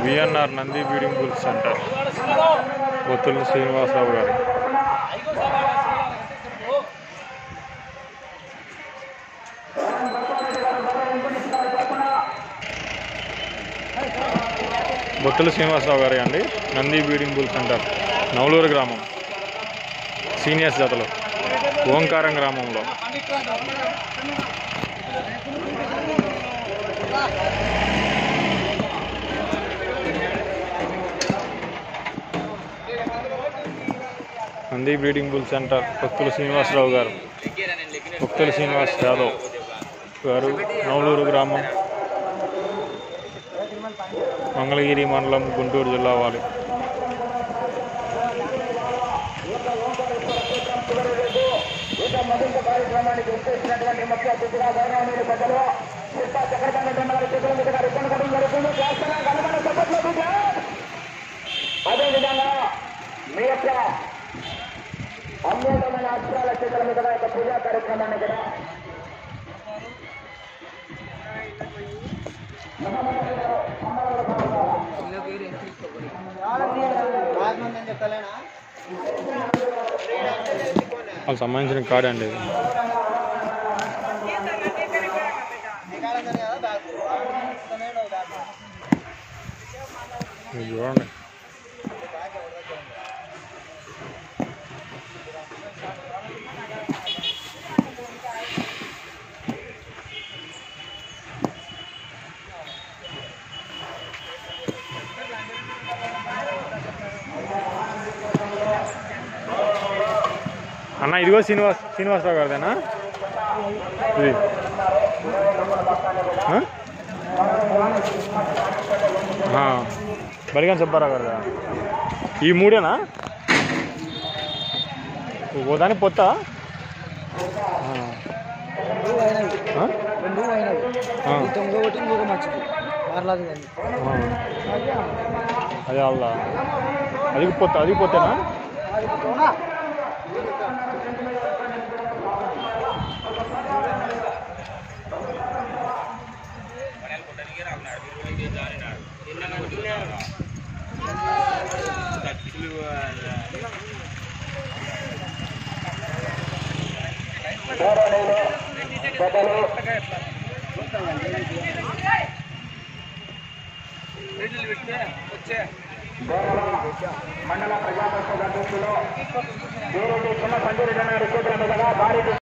VNR Nandi breeding bull centre Bothula Srinivasarao గారు బొత్తుల శ్రీనివాసరావు గారి అండి Nandi breeding bull centre Navaluru గ్రామం సీనియర్స్ జతలు ఓంకారం గ్రామంలో నంది బ్రీడింగ్ బుల్ సెంటర్ భక్తుల శ్రీనివాసరావు గారు భక్తుల శ్రీనివాస్ యాదవ్ గారు నవలూరు గ్రామం మంగళగిరి మండలం గుంటూరు జిల్లా వాలి అదేవిధంగా మీ యొక్క అమూల్యమైన అక్షరాల చేతుల మీద యొక్క పూజా కార్యక్రమాన్ని కూడా రాజమండ్రి చెప్తలేనా వాళ్ళకి సంబంధించిన కార్డు అండి ఇది నీ కాలం కదా బ్యాగ్ ఇష్టమైన బ్యాగ్ ఇది చూడండి అన్న ఇదిగో శ్రీనివాస్ శ్రీనివాసరావు గారిదేనా ఇది ఆ? ఆ. బలిగాని సుబ్బారావు గారిదా ఈ మూడేనా ఓ దాని పొత్త రెండు అయినవి రెండు అయినవి ఈ తొమ్మిది ఒకటి ఇంకొక మంచిది మారలాది కానీ అదే వాళ్ళ అది పొత్త అది పొత్తేనా మండల ప్రజాపక్ష అధ్యక్షులు వేరే చిన్న సంజయ్ రెడ్డి గారి చేతుల మీదుగా భారీ